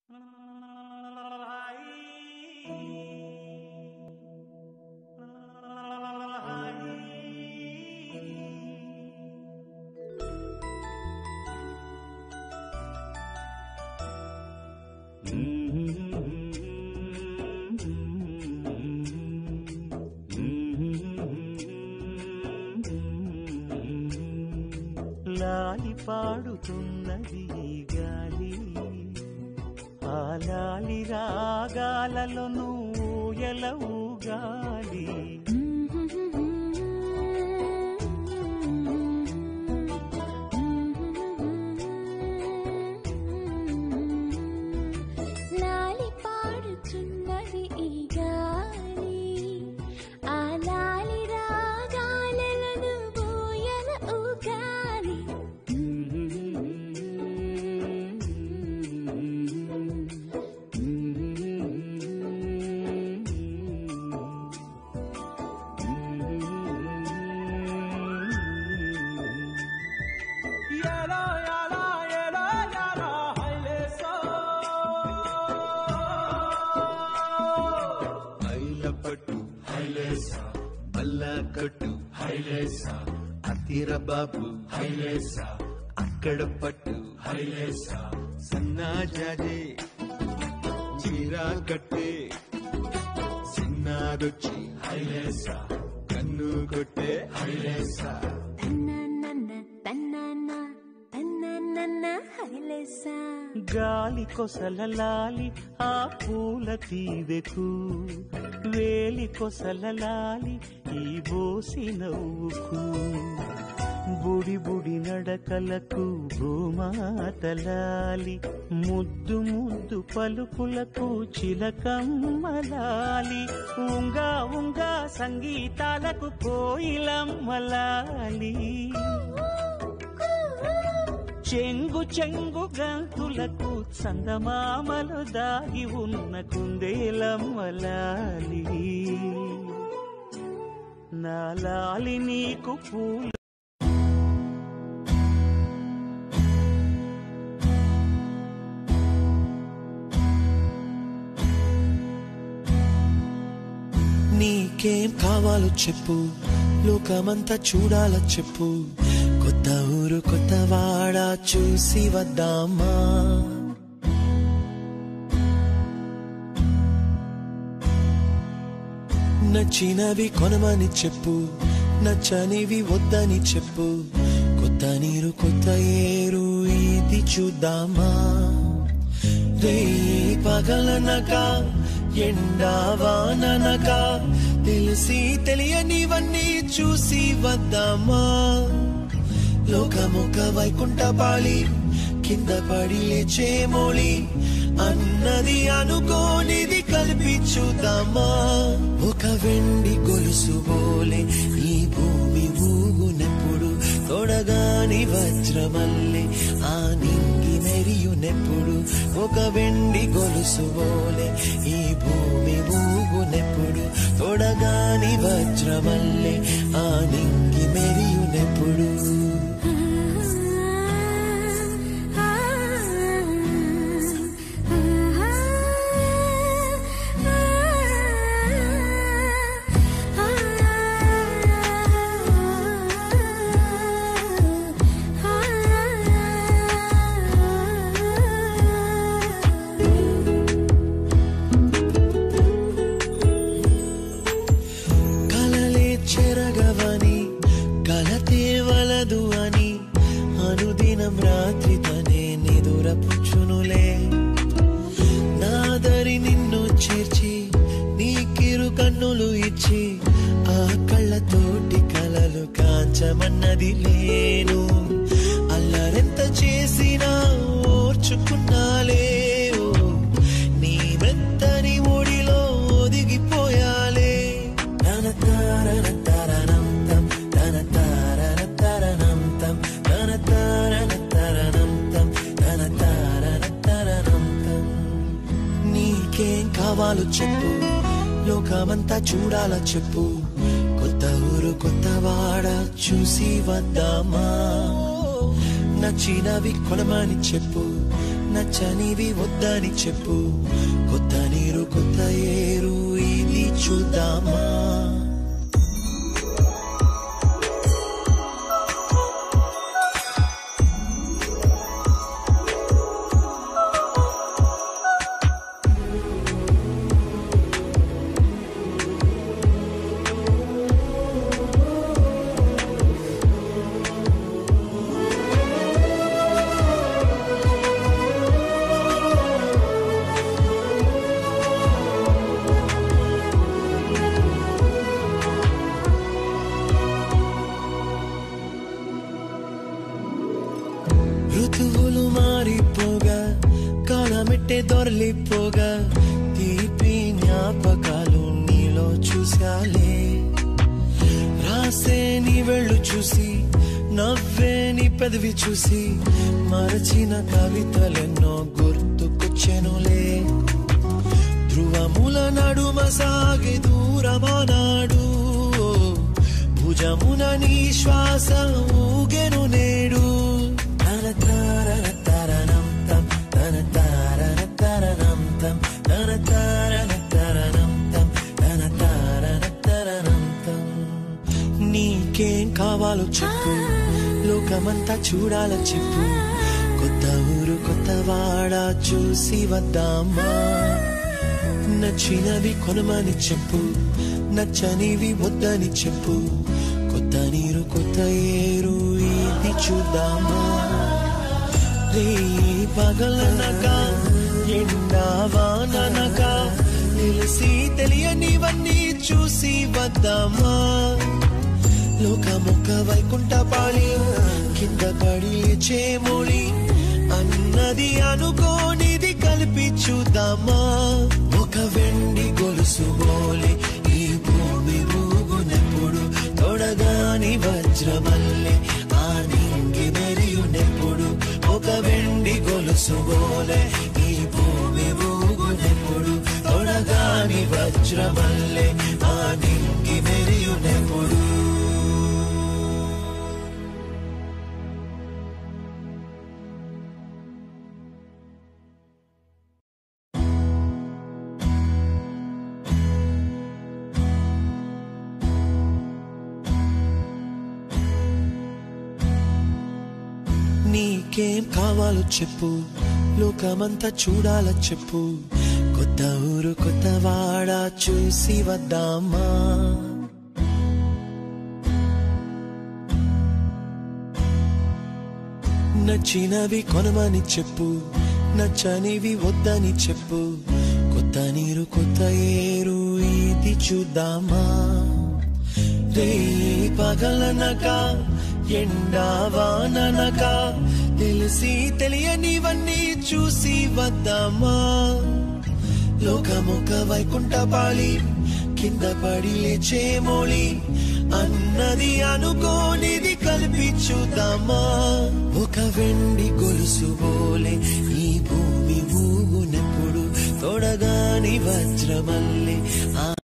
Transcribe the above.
లాలి పాడుతున్నది ఈ గాలి ఆ లాలి రాగాలలో నువ్వు ఎలవుగాలి లాలి పాడుచున్నది ఈ గాలి ఆ లాలి రాగాలను బోయన ఊగాలి పట్టు హైలేసా బల్లా కట్టు హైలేసా అతిర బాబు హైలేసా అక్కడ పట్టు హైలేసా సన్నా జాజే చీరా కట్టే సిన్నారొచ్చి హైలేసా కన్ను కొట్టే హైలేసా తన్నన్న తన్నన్న తన్నన్న హైలేసా గాలి కొసల లాలి ఆ పూల తీదెకు వేలి కొసల లాలి ఈ బోసి నవ్వుకు బుడి బుడి నడకలకు భూమాతలాలి ముద్దు ముద్దు పలుకులకు చిలకమ్మలాలి ఉంగా ఉంగా సంగీతాలకు కోయిలమ్మలాలి చెంగు చెంగు గంతులకు చందమామలు దాగి ఉన్న కుందేలమ్మలాలి నా లాలి నీకు పూలు నీకేం కావాలో చెప్పు లోకమంతా చూడాలో చెప్పు కొత్త ఊరు కొత్త వాడ చూసి వద్దామా నచ్చినవి కొనమని చెప్పు నచ్చనివి వద్దని చెప్పు కొత్త నీరు కొత్త ఏరు ఇది చూద్దామా రే పగలనక ఎండావాననక తెలిసి తెలియనివన్నీ చూసి వద్దామా లోకముక వైకుంఠ పాళి కింద పడి లేచే మోళి అన్నది అనుకోనిది కల్పించుదామా ఒక వెండి గొలుసు బోలే ఈ భూమి ఊగునెప్పుడు తొడగాని వజ్రమల్లె ఆ నింగి మెరియునెప్పుడు ఒక వెండి గొలుసు బోలే ఈ భూమి ఊగునెప్పుడు తొడగాని వజ్రమల్లె ఆ నింగి మెరియునెప్పుడు కలలే చెరగవని కలతే వలదు అని అనుదినం రాత్రి తనే నిదురపుచ్చునులే నాదరి నిన్ను చేర్చి నీ కిరు కన్నులు ఇచ్చి ఆ కళ్ళతోటి కలలు కాంచమన్నది లేను అల్లరెంత చేసినా ఓర్చుకున్నాలే ఓ, నీ మెత్తని ఒడిలో ఒదిగిపోయాలే తన తారన తరణం తం తన తారన తరణం తం తన తారన తరణం తం తన తారన తరణం తం నీకేం కావాలో చెప్పు లోకమంతా చూడాలా చెప్పు కొత్త ఊరు కొత్త వాడ చూసి వద్దామా నచ్చినవి కొనమని చెప్పు నచ్చనివి వద్దని చెప్పు కొత్త నీరు కొత్త ఏరు ఇది చూద్దామా ఋతువులు మారిపోగా కాలమెట్టే దొరలిపోగా తీపి జ్ఞాపకాలు నీలో చూశాలే రాసే నీ వెళ్ళు చూసి నవ్వే నీ పెదవి చూసి మరచిన కవితలెన్నో గుర్తుకొచ్చెనులే ధ్రువముల నడుమ సాగి దూరమానాడు భుజమున నీ శ్వాస ఊగెను నేడు తన తారన తరణం తం తన తారన తరణం తం తన తారన తరణం తం తన తారన తరణం తం నీకేం కావాలో చెప్పు లోకమంతా చూడాల చెప్పు కొత్త ఊరు కొత్త వాడ చూసి వద్దామా నచ్చినవి కొనమని చెప్పు నచ్చనివి వద్దని చెప్పు కొత్త నీరు కొత్త ఏరు ఇది చూద్దామా రే పగలనక ఎండా వాననక తెలిసి తెలియనివన్నీ చూసి వద్దామా లోకమొక్క వైకుంఠ పాళి కింద పడి లేచే మోళి అన్నది అనుకోనిది కలిపి చూద్దామా ఒక వెండి గొలుసు బోలే ఈ భూమి ఊగునెప్పుడు తొడగాని వజ్రమల్లె ఆ నింగి మెరియునెప్పుడు ఒక వెండి గొలుసు బోలే ఈ భూమి ఊగునెప్పుడు తొడగాని వజ్రమల్లె ఆ నింగి మెరియునెప్పుడు నీకేం కావాలో చెప్పు లోకమంతా చూడాల చెప్పు కొత్త ఊరు కొత్త వాడ చూసి వద్దామా నచ్చినవి కొనమని చెప్పు నచ్చనివి వద్దని చెప్పు కొత్త నీరు కొత్త ఏరు ఇది చూద్దామా రే పగలనక ఎండా వాననక తెలిసి తెలియనివన్నీ చూసి వద్దామా లోకమొక వైకుంఠ పాళి కింద పడి లేచే మోళి అన్నది అనుకోనిది కలిపి చూద్దామా ఒక వెండి గొలుసు బోలే ఈ భూమి ఊగునప్పుడు తొడగాని వజ్రమల్లె ఆ